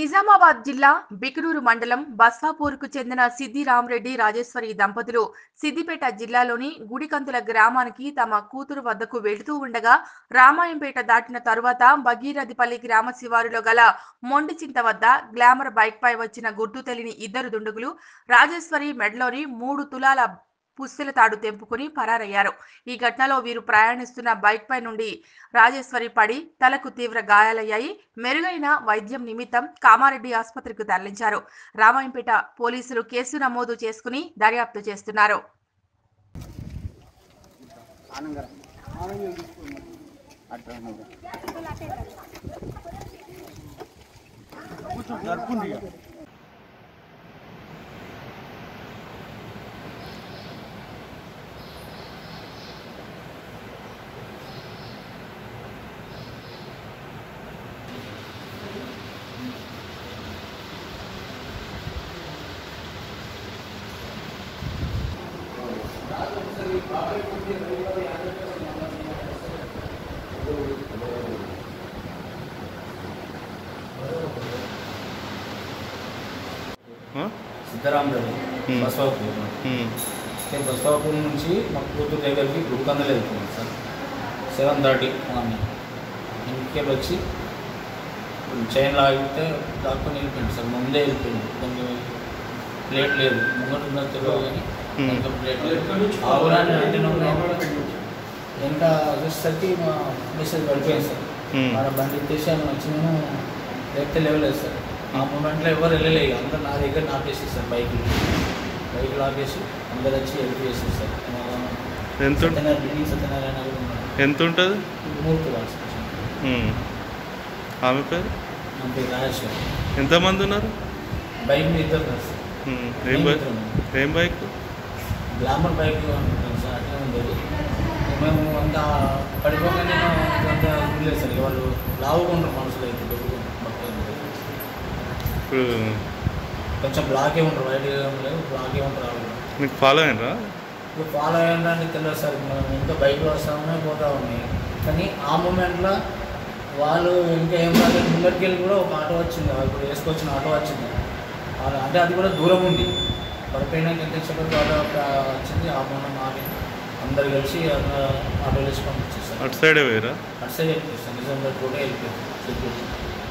నిజామాబాద్ జిల్లా బికనూరు మండలం బస్వాపూర్కు చెందిన సిద్ది రామరెడ్డి రాజేశ్వరి దంపతులు సిద్దిపేట జిల్లాలోని గుడికంతుల గ్రామానికి తమ కూతురు వద్దకు వెళుతూ ఉండగా రామాయంపేట దాటిన తరువాత భగీరథిపల్లి గ్రామ శివారులో గల మొండిచింత వద్ద గ్లామర్ బైక్ పై వచ్చిన గుర్తు తెలియని ఇద్దరు దుండగులు రాజేశ్వరి మెడలోని మూడు తులాల పుస్తెల తాడు తెంపుకుని పరారయ్యారు ఈ ఘటనలో వీరు ప్రయాణిస్తున్న బైక్ పై నుండి రాజేశ్వరి పడి తలకు తీవ్ర గాయాలయ్యాయి మెరుగైన వైద్యం నిమిత్తం కామారెడ్డి ఆసుపత్రికి తరలించారు రామాయంపేట పోలీసులు కేసు నమోదు చేసుకుని దర్యాప్తు చేస్తున్నారు ఆ? సిద్ధరామరావు Hmm. బసవాపూర్ ఉమ్. నేను బసవాపూర్ నుంచి మా కూతురు దగ్గరికి గుడికందలు వెళ్తున్నాను సార్ సెవెన్ థర్టీ మార్నింగ్ ఇంటికి వచ్చి చైన్ లాగితే లాక్కొని వెళ్ళిపోయింది సార్ ముందే వెళ్ళిపోయింది కొంచెం ప్లేట్ లేదు ముంగట ఉన్నది తెలియదు కానీ Hmm. కొంచెం ప్లేట్ లేదు ఆవురాన్ని అంటే ఇంకా వచ్చేసరికి మా మెసేజ్ పడిపోయింది సార్ Hmm. మన బండి ఎత్తేసి ఆమె వచ్చి నేను లేకపోతే లేవలేదు సార్ ఆ మూమెంట్లో ఎవరు వెళ్ళలేదు అందరు నా దగ్గర నాపేసి సార్ బైక్ బైక్ లాగేసి అందరు వచ్చి హెల్ప్ చేసి సార్ ఎంత ఉం- సత్యనారాయణ బిల్డింగ్ సత్యనారాయణ గారు ఉన్నారు ఎంత ఉంటుంది మూర్తి వాసు ఉమ్. ఆమె పేరు నా పేరు రాజేశ్వర్ ఎంతమంది ఉన్నారు బైక్ మీద ఇద్దరు ఉన్నారు సార్ ఉమ్. ఏం బైక్ ఏం బైక్ గ్లామర్ బైక్ అనుకుంటాను సార్ అట్లా ఉండేది మేము అంత పడిపోగానే అంత లేదు సార్ ఇక వాళ్ళు లావుకుంటారు మనుషులు అయితే దొరుకుతారు ఇప్పుడు కొంచెం బ్లాకే ఉంటారు వైట్ లేదు బ్లాకే ఉంటారు వాళ్ళు నీకు ఫాలో అయినరా ఇప్పుడు ఫాలో అయ్యండి తెలియదు సార్ మనం ఇంకా బైక్లో వస్తామనే పోతా ఉన్నాయి కానీ ఆ మూమెంట్లో వాళ్ళు ఇంకా ఏం కాదు ముందరికి వెళ్ళి కూడా ఒక ఆటో వచ్చింది ఇప్పుడు వేసుకొచ్చిన ఆటో వచ్చింది వాళ్ళ- అంటే అది కూడా దూరం ఉంది పడిపోయినాక ఎంత చెప్పి ఆటో ఒక వచ్చింది ఆ మూమెంట్ ఆగి అందరు కలిసి ఆటో వేసి పంపించేస్తారు అటు సైడే పోయిరా అటు సైడ్ వెళ్ళిపోతారు నిజంగా కూడా వెళ్ళిపోయింది